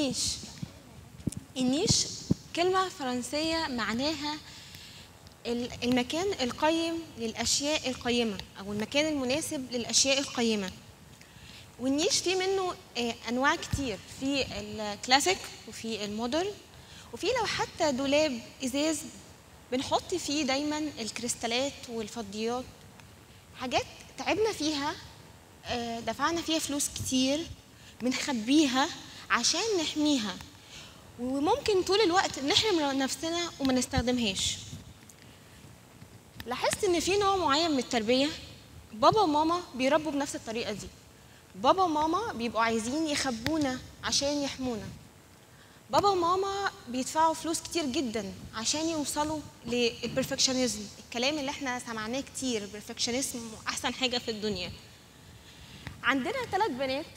النيش النيش كلمة فرنسية معناها ال- المكان القيم للأشياء القيمة أو المكان المناسب للأشياء القيمة والنيش فيه منه آه، أنواع كتير في الكلاسيك وفي المودرن وفي لو حتى دولاب إزاز بنحط فيه دايما الكريستالات والفضيات حاجات تعبنا فيها آه، دفعنا فيها فلوس كتير بنخبيها عشان نحميها وممكن طول الوقت نحرم نفسنا وما نستخدمهاش لاحظت ان في نوع معين من التربيه بابا وماما بيربوا بنفس الطريقه دي بابا وماما بيبقوا عايزين يخبونا عشان يحمونا بابا وماما بيدفعوا فلوس كتير جدا عشان يوصلوا للبرفكشنزم الكلام اللي احنا سمعناه كتير البرفكشنزم احسن حاجه في الدنيا عندنا ثلاث بنات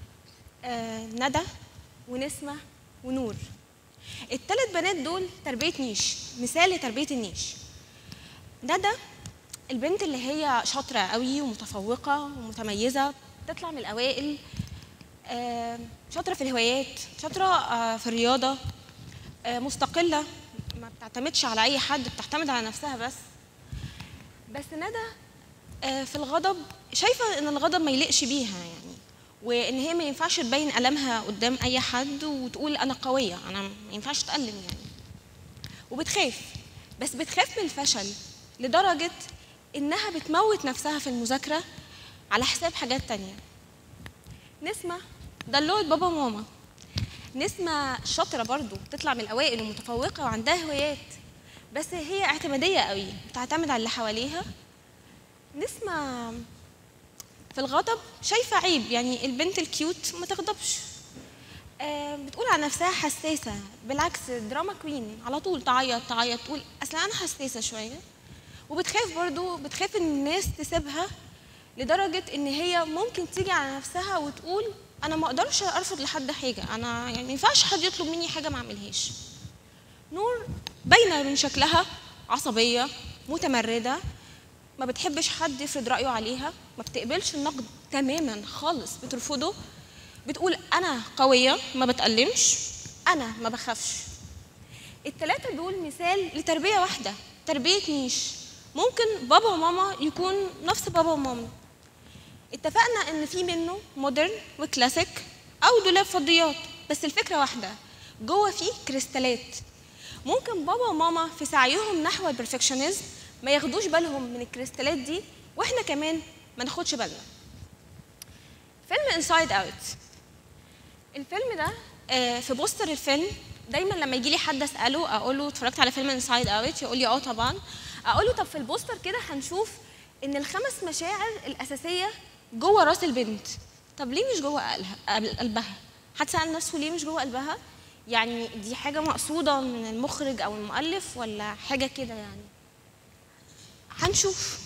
آه ندى ونسمة ونور الثلاث بنات دول تربية نيش مثال لتربية النيش ندى البنت اللي هي شاطرة قوي ومتفوقة ومتميزة تطلع من الأوائل آه، شاطرة في الهوايات شاطرة آه، في الرياضة آه، مستقلة ما بتعتمدش على أي حد بتعتمد على نفسها بس بس ندى آه، في الغضب شايفة إن الغضب ما يليقش بيها يعني وإن هي ما ينفعش تبين ألمها قدام أي حد وتقول أنا قوية أنا ما ينفعش تألم يعني وبتخاف بس بتخاف من الفشل لدرجة إنها بتموت نفسها في المذاكرة على حساب حاجات تانية نسمة دلوعة بابا وماما نسمة شاطرة برضو بتطلع من الأوائل ومتفوقة وعندها هوايات بس هي اعتمادية قوي بتعتمد على اللي حواليها نسمة في الغضب شايفة عيب يعني البنت الكيوت ما تغضبش آه، بتقول على نفسها حساسة بالعكس دراما كوين على طول تعيط تعيط تقول أصل أنا حساسة شوية وبتخاف برضو بتخاف إن الناس تسيبها لدرجة إن هي ممكن تيجي على نفسها وتقول أنا ما أقدرش أرفض لحد حاجة أنا يعني ما ينفعش حد يطلب مني حاجة ما أعملهاش نور باينة من شكلها عصبية متمردة ما بتحبش حد يفرض رأيه عليها ما بتقبلش النقد تماما خالص بترفضه بتقول أنا قوية ما بتألمش أنا ما بخافش التلاتة دول مثال لتربية واحدة تربية نيش ممكن بابا وماما يكون نفس بابا وماما اتفقنا ان في منه مودرن وكلاسيك او دولاب فضيات بس الفكره واحده جوه فيه كريستالات ممكن بابا وماما في سعيهم نحو البرفكشنزم ما ياخدوش بالهم من الكريستالات دي واحنا كمان ما ناخدش بالنا فيلم انسايد اوت الفيلم ده آه، في بوستر الفيلم دايما لما يجي لي حد اساله اقول له اتفرجت على فيلم انسايد اوت يقول لي اه طبعا اقول له طب في البوستر كده هنشوف ان الخمس مشاعر الاساسيه جوه راس البنت طب ليه مش جوه قلها- قلبها حد سال نفسه ليه مش جوه قلبها يعني دي حاجه مقصوده من المخرج او المؤلف ولا حاجه كده يعني هنشوف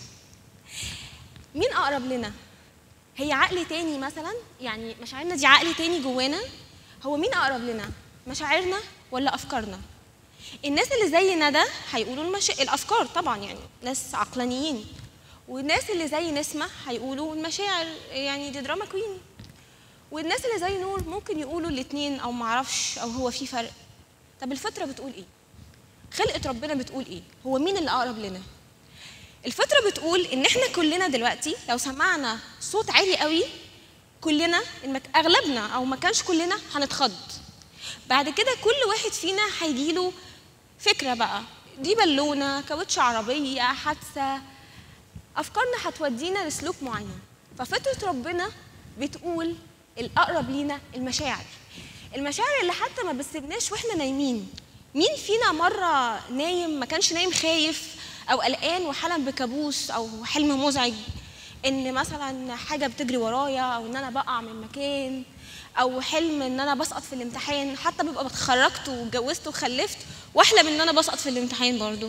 مين اقرب لنا هي عقل تاني مثلا يعني مشاعرنا دي عقل تاني جوانا هو مين اقرب لنا مشاعرنا ولا افكارنا الناس اللي زي ندى هيقولوا المش... الافكار طبعا يعني ناس عقلانيين والناس اللي زي نسمة هيقولوا المشاعر يعني دي دراما كوين والناس اللي زي نور ممكن يقولوا الاتنين او معرفش او هو في فرق طب الفطرة بتقول ايه خلقة ربنا بتقول ايه هو مين اللي اقرب لنا الفطرة بتقول ان احنا كلنا دلوقتي لو سمعنا صوت عالي قوي كلنا المك... اغلبنا او ما كانش كلنا هنتخض بعد كده كل واحد فينا هيجيله فكرة بقى دي بالونة كاوتش عربية حادثة أفكارنا هتودينا لسلوك معين ففطرة ربنا بتقول الأقرب لينا المشاعر المشاعر اللي حتى ما بتسيبناش واحنا نايمين مين فينا مرة نايم ما كانش نايم خايف أو قلقان وحلم بكابوس أو حلم مزعج إن مثلا حاجة بتجري ورايا أو إن أنا بقع من مكان أو حلم إن أنا بسقط في الامتحان حتى ببقى اتخرجت واتجوزت وخلفت وأحلم إن أنا بسقط في الامتحان برضو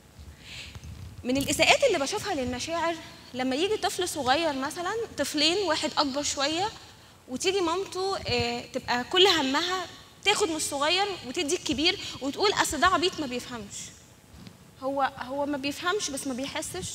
من الإساءات اللي بشوفها للمشاعر لما يجي طفل صغير مثلا طفلين واحد أكبر شوية وتيجي مامته آه، تبقى كل همها تاخد من الصغير وتدي الكبير وتقول أصل ده عبيط ما بيفهمش هو هو ما بيفهمش بس ما بيحسش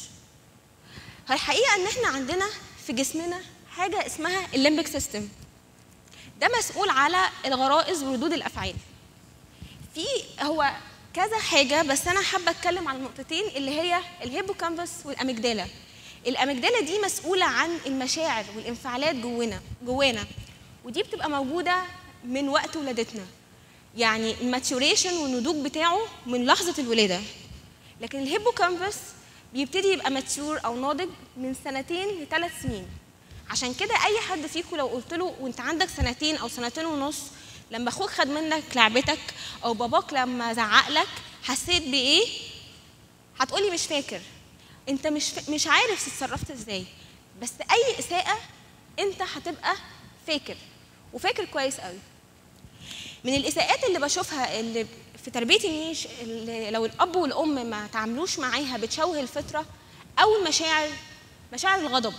الحقيقة إن إحنا عندنا في جسمنا حاجة اسمها الليمبك سيستم ده مسؤول على الغرائز وردود الافعال في هو كذا حاجه بس انا حابه اتكلم عن نقطتين اللي هي الهيبوكامبس والاميجدالا الاميجدالا دي مسؤوله عن المشاعر والانفعالات جوانا جوانا ودي بتبقى موجوده من وقت ولادتنا يعني الماتيوريشن والنضوج بتاعه من لحظه الولاده لكن الهيبوكامبس بيبتدي يبقى ماتيور او ناضج من سنتين لثلاث سنين عشان كده اي حد فيكم لو قلت له وانت عندك سنتين او سنتين ونص لما اخوك خد منك لعبتك او باباك لما زعق لك حسيت بايه هتقولي مش فاكر انت مش ف... مش عارف اتصرفت ازاي بس اي اساءه انت هتبقى فاكر وفاكر كويس قوي من الاساءات اللي بشوفها اللي في تربيه النيش اللي لو الاب والام ما تعاملوش معاها بتشوه الفطره او المشاعر مشاعر الغضب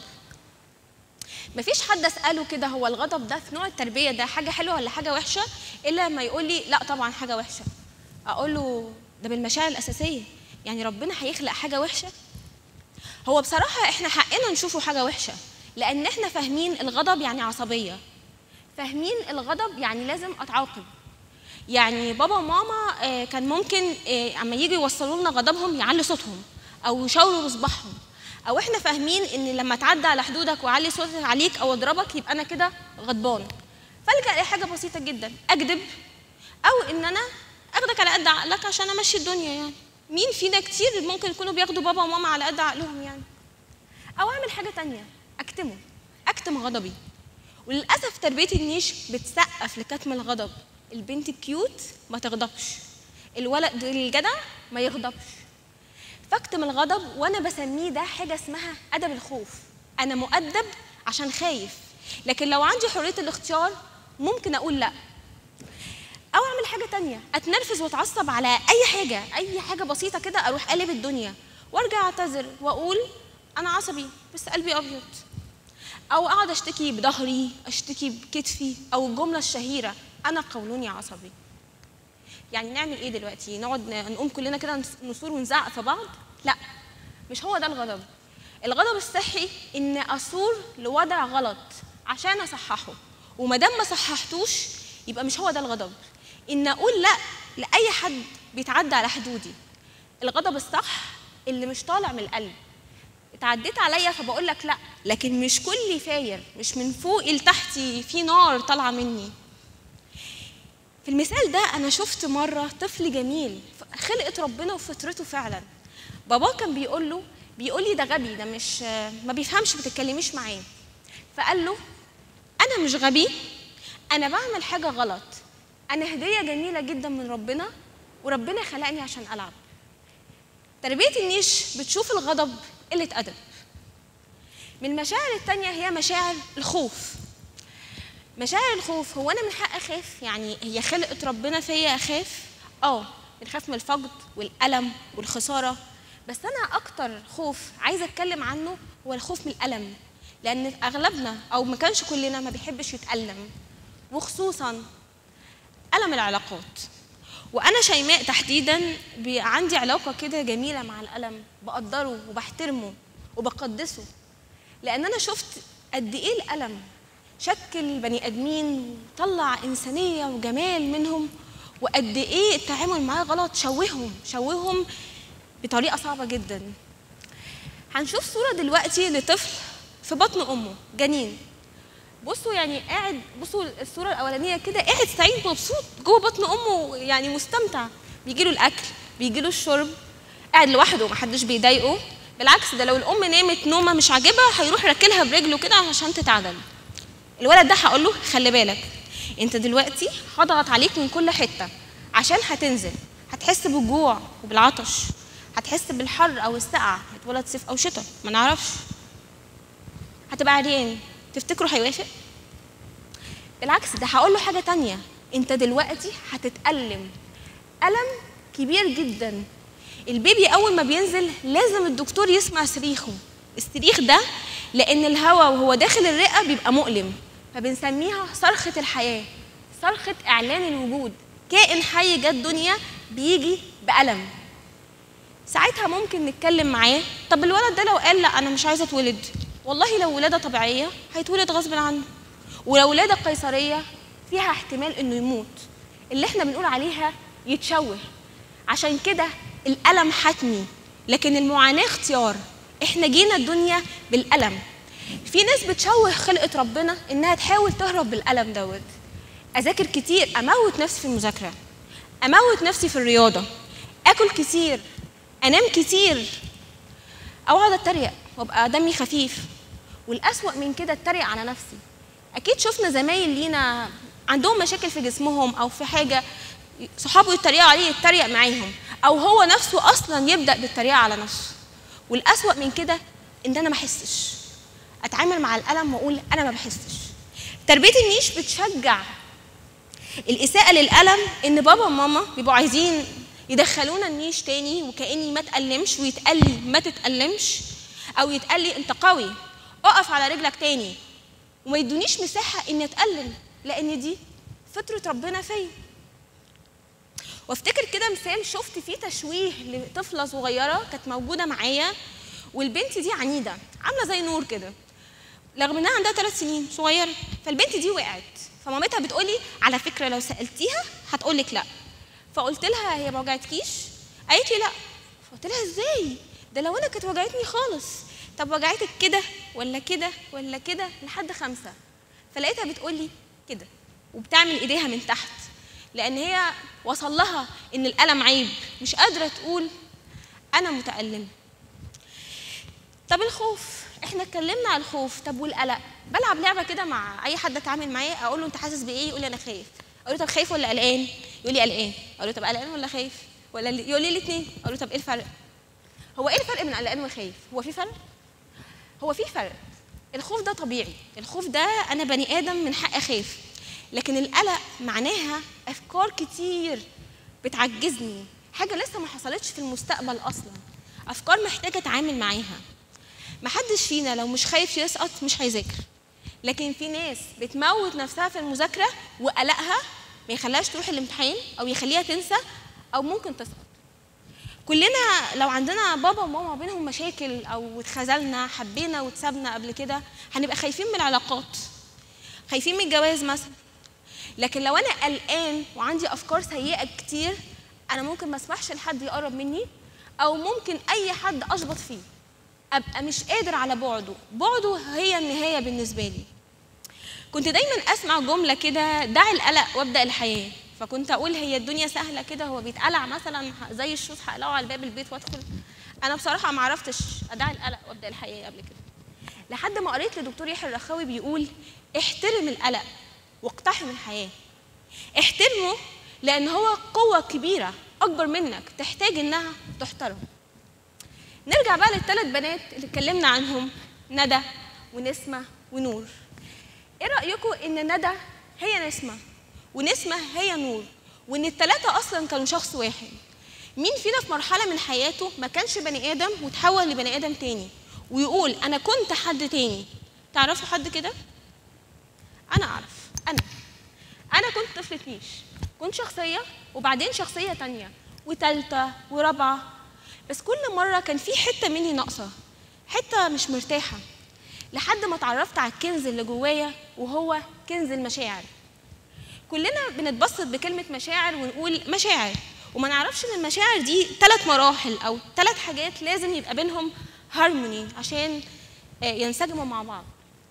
مفيش حد اساله كده هو الغضب ده في نوع التربيه ده حاجه حلوه ولا حاجه وحشه الا لما يقول لي لا طبعا حاجه وحشه اقول له ده بالمشاعر الاساسيه يعني ربنا هيخلق حاجه وحشه هو بصراحه احنا حقنا نشوفه حاجه وحشه لان احنا فاهمين الغضب يعني عصبيه فاهمين الغضب يعني لازم اتعاقب يعني بابا وماما آه، كان ممكن آه، اما يجوا يوصلوا لنا غضبهم يعلي صوتهم او يشاوروا بصباعهم او احنا فاهمين ان لما تعدى على حدودك واعلي صوتي عليك او اضربك يبقى انا كده غضبان فالجا لحاجه بسيطه جدا اكذب او ان انا اخدك على قد عقلك عشان امشي الدنيا يعني مين فينا كتير ممكن يكونوا بياخدوا بابا وماما على قد عقلهم يعني او اعمل حاجه تانية اكتمه اكتم غضبي وللاسف تربيه النيش بتسقف لكتم الغضب البنت الكيوت ما تغضبش الولد الجدع ما يغضبش فاكتم الغضب وانا بسميه ده حاجه اسمها ادب الخوف انا مؤدب عشان خايف لكن لو عندي حريه الاختيار ممكن اقول لا او اعمل حاجه تانية اتنرفز واتعصب على اي حاجه اي حاجه بسيطه كده اروح قلب الدنيا وارجع اعتذر واقول انا عصبي بس قلبي ابيض او اقعد اشتكي بظهري اشتكي بكتفي او الجمله الشهيره انا قولوني عصبي يعني نعمل ايه دلوقتي نقعد ن- نقوم كلنا كده نص- نصور ونزعق في بعض لا مش هو ده الغضب الغضب الصحي ان اثور لوضع غلط عشان اصححه وما دام ما صححتوش يبقى مش هو ده الغضب ان اقول لا لاي حد بيتعدى على حدودي الغضب الصح اللي مش طالع من القلب اتعديت عليا فبقول لك لا لكن مش كلي فاير مش من فوق لتحتي في نار طالعه مني في المثال ده انا شفت مره طفل جميل خلقت ربنا وفطرته فعلا باباه كان بيقول له بيقول لي ده غبي ده مش ما بيفهمش ما تتكلميش معاه فقال له انا مش غبي انا بعمل حاجه غلط انا هديه جميله جدا من ربنا وربنا خلقني عشان العب تربيه النيش بتشوف الغضب قله ادب من المشاعر التانية هي مشاعر الخوف مشاعر الخوف هو انا من حق اخاف يعني هي خلقه ربنا فيا اخاف اه بنخاف من الفقد والالم والخساره بس انا اكتر خوف عايزه اتكلم عنه هو الخوف من الالم لان اغلبنا او ما كانش كلنا ما بيحبش يتالم وخصوصا الم العلاقات وانا شيماء تحديدا بي- عندي علاقه كده جميله مع الالم بقدره وبحترمه وبقدسه لان انا شفت قد ايه الالم شكل بني ادمين طلع انسانيه وجمال منهم وقد ايه التعامل معاه غلط شوههم شوههم بطريقه صعبه جدا هنشوف صوره دلوقتي لطفل في بطن امه جنين بصوا يعني قاعد بصوا الصوره الاولانيه كده قاعد سعيد مبسوط جوه بطن امه يعني مستمتع بيجي له الاكل بيجي له الشرب قاعد لوحده محدش بيضايقه بالعكس ده لو الام نامت نومه مش عاجبها هيروح راكلها برجله كده عشان تتعدل الولد ده هقول له خلي بالك انت دلوقتي هضغط عليك من كل حته عشان هتنزل هتحس بالجوع وبالعطش هتحس بالحر او السقعه هتولد صيف او شتاء ما نعرفش هتبقى عريان تفتكروا هيوافق بالعكس ده هقول له حاجه تانية انت دلوقتي هتتألم ألم كبير جدا البيبي اول ما بينزل لازم الدكتور يسمع صريخه الصريخ ده لان الهواء وهو داخل الرئه بيبقى مؤلم فبنسميها صرخه الحياه صرخه اعلان الوجود كائن حي جه الدنيا بيجي بألم ساعتها ممكن نتكلم معاه طب الولد ده لو قال لا انا مش عايزه اتولد والله لو ولاده طبيعيه هيتولد غصب عنه ولو ولاده قيصريه فيها احتمال انه يموت اللي احنا بنقول عليها يتشوه عشان كده الالم حتمي لكن المعاناه اختيار احنا جينا الدنيا بالالم في ناس بتشوه خلقه ربنا انها تحاول تهرب بالالم دوت اذاكر كتير اموت نفسي في المذاكره اموت نفسي في الرياضه اكل كتير انام كتير او اقعد اتريق وابقى دمي خفيف والاسوأ من كده اتريق على نفسي اكيد شفنا زمايل لينا عندهم مشاكل في جسمهم او في حاجه صحابه يتريقوا عليه يتريق معاهم او هو نفسه اصلا يبدا بالتريقه على نفسه والاسوأ من كده ان انا ما احسش اتعامل مع الالم واقول انا ما بحسش تربيه النيش بتشجع الاساءه للالم ان بابا وماما بيبقوا عايزين يدخلونا النيش تاني وكاني ما تألمش ويتقال لي ما تتألمش او يتقال لي انت قوي اقف على رجلك تاني وما يدونيش مساحه اني اتألم لان دي فطره ربنا فيا وافتكر كده مثال شفت فيه تشويه لطفله صغيره كانت موجوده معايا والبنت دي عنيده عامله زي نور كده رغم انها عندها ثلاث سنين صغيره فالبنت دي وقعت فمامتها بتقولي على فكره لو سالتيها هتقول لك لا فقلت لها هي ما وجعتكيش قالت لي لا فقلت لها ازاي ده لو انا كانت وجعتني خالص طب وجعتك كده ولا كده ولا كده لحد خمسه فلقيتها بتقول لي كده وبتعمل ايديها من تحت لان هي وصل لها ان الالم عيب مش قادره تقول انا متالمه طب الخوف احنا اتكلمنا على الخوف طب والقلق بلعب لعبه كده مع اي حد اتعامل معاه اقول له انت حاسس بايه يقول لي انا خايف اقول له طب خايف ولا قلقان يقول لي قلقان اقول له طب قلقان ولا خايف ولا اللي- يقول لي الاثنين اقول له طب ايه الفرق هو ايه الفرق بين قلقان وخايف هو في فرق هو في فرق الخوف ده طبيعي الخوف ده انا بني ادم من حق اخاف لكن القلق معناها افكار كتير بتعجزني حاجه لسه ما حصلتش في المستقبل اصلا افكار محتاجه اتعامل معاها محدش فينا لو مش خايف يسقط مش هيذاكر لكن في ناس بتموت نفسها في المذاكره وقلقها ما يخليهاش تروح الامتحان او يخليها تنسى او ممكن تسقط كلنا لو عندنا بابا وماما بينهم مشاكل او اتخذلنا حبينا واتسابنا قبل كده هنبقى خايفين من العلاقات خايفين من الجواز مثلا لكن لو انا قلقان وعندي افكار سيئه كتير انا ممكن ما اسمحش لحد يقرب مني او ممكن اي حد اشبط فيه ابقى مش قادر على بعده بعده هي النهايه بالنسبه لي كنت دايما اسمع جمله كده دع القلق وابدا الحياه فكنت اقول هي الدنيا سهله كده هو بيتقلع مثلا زي الشوز هقلعه على باب البيت وادخل انا بصراحه ما عرفتش ادعي القلق وابدا الحياه قبل كده لحد ما قريت لدكتور يحيى الرخاوي بيقول احترم القلق واقتحم الحياه احترمه لان هو قوه كبيره اكبر منك تحتاج انها تحترم نرجع بقى للثلاث بنات اللي اتكلمنا عنهم ندى ونسمه ونور ايه رايكم ان ندى هي نسمه ونسمه هي نور وان الثلاثه اصلا كانوا شخص واحد مين فينا في مرحله من حياته ما كانش بني ادم وتحول لبني ادم تاني ويقول انا كنت حد تاني تعرفوا حد كده انا اعرف انا انا كنت طفله نيش كنت شخصيه وبعدين شخصيه تانية وتالتة ورابعه بس كل مره كان في حته مني ناقصه حته مش مرتاحه لحد ما اتعرفت على الكنز اللي جوايا وهو كنز المشاعر كلنا بنتبسط بكلمه مشاعر ونقول مشاعر وما نعرفش ان المشاعر دي ثلاث مراحل او ثلاث حاجات لازم يبقى بينهم هارموني عشان آه، ينسجموا مع بعض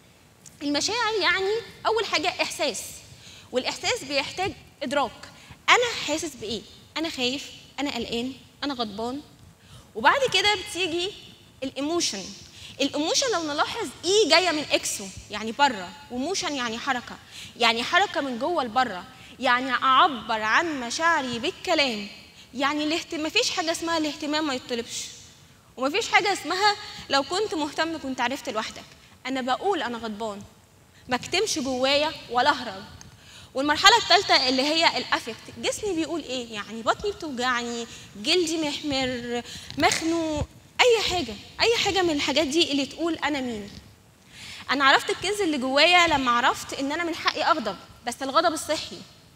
المشاعر يعني اول حاجه احساس والاحساس بيحتاج ادراك انا حاسس بايه انا خايف انا قلقان انا غضبان وبعد كده بتيجي الايموشن الايموشن لو نلاحظ اي جايه من اكسو يعني بره وموشن يعني حركه يعني حركه من جوه لبره يعني اعبر عن مشاعري بالكلام يعني الاهتمام مفيش حاجه اسمها الاهتمام ما يطلبش ومفيش حاجه اسمها لو كنت مهتم كنت عرفت لوحدك انا بقول انا غضبان ما اكتمش جوايا ولا اهرب والمرحله الثالثه اللي هي الافكت جسمي بيقول ايه يعني بطني بتوجعني جلدي محمر مخنوق اي حاجه اي حاجه من الحاجات دي اللي تقول انا مين انا عرفت الكنز اللي جوايا لما عرفت ان انا من حقي اغضب بس الغضب الصحي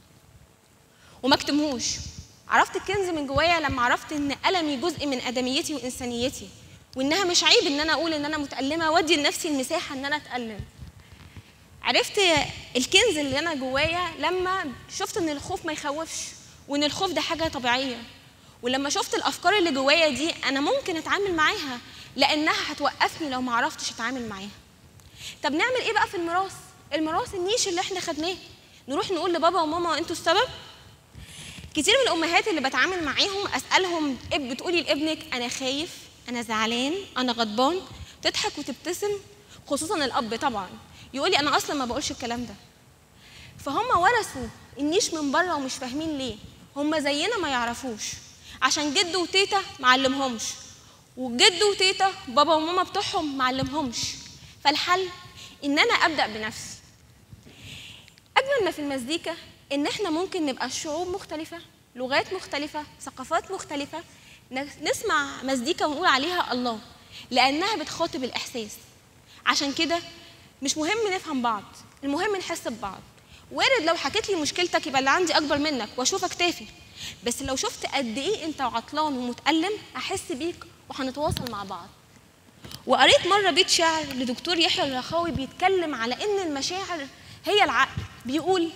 وما اكتمهوش عرفت الكنز من جوايا لما عرفت ان المي جزء من ادميتي وانسانيتي وانها مش عيب ان انا اقول ان انا متالمه وادي لنفسي المساحه ان انا اتالم عرفت الكنز اللي انا جوايا لما شفت ان الخوف ما يخوفش وان الخوف ده حاجه طبيعيه ولما شفت الافكار اللي جوايا دي انا ممكن اتعامل معاها لانها هتوقفني لو ما عرفتش اتعامل معاها طب نعمل ايه بقى في الميراث الميراث النيش اللي احنا خدناه نروح نقول لبابا وماما انتوا السبب كتير من الامهات اللي بتعامل معاهم اسالهم إب بتقولي لابنك انا خايف انا زعلان انا غضبان تضحك وتبتسم خصوصا الاب طبعا يقولي انا اصلا ما بقولش الكلام ده فهم ورثوا النيش من بره ومش فاهمين ليه هم زينا ما يعرفوش عشان جد وتيتا معلمهمش وجد وتيتا بابا وماما بتوعهم معلمهمش فالحل ان انا ابدا بنفسي اجمل ما في المزيكا ان احنا ممكن نبقى شعوب مختلفه لغات مختلفه ثقافات مختلفه نسمع مزيكا ونقول عليها الله لانها بتخاطب الاحساس عشان كده مش مهم نفهم بعض المهم نحس ببعض وارد لو حكيت لي مشكلتك يبقى اللي عندي اكبر منك واشوفك تافه بس لو شفت قد ايه انت عطلان ومتالم احس بيك وهنتواصل مع بعض وقريت مره بيت شعر لدكتور يحيى الرخاوي بيتكلم على ان المشاعر هي العقل بيقول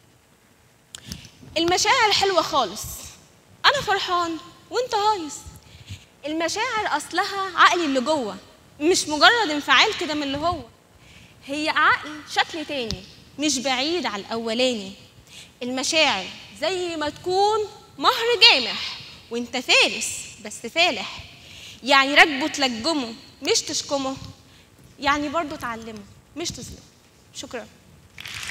المشاعر حلوه خالص انا فرحان وانت هايص المشاعر اصلها عقلي اللي جوه مش مجرد انفعال كده من اللي هو هي عقل شكل تاني مش بعيد على الاولاني المشاعر زي ما تكون مهر جامح وانت فارس بس فالح يعني راكبه تلجمه مش تشكمه يعني برضه تعلمه مش تظلمه شكرا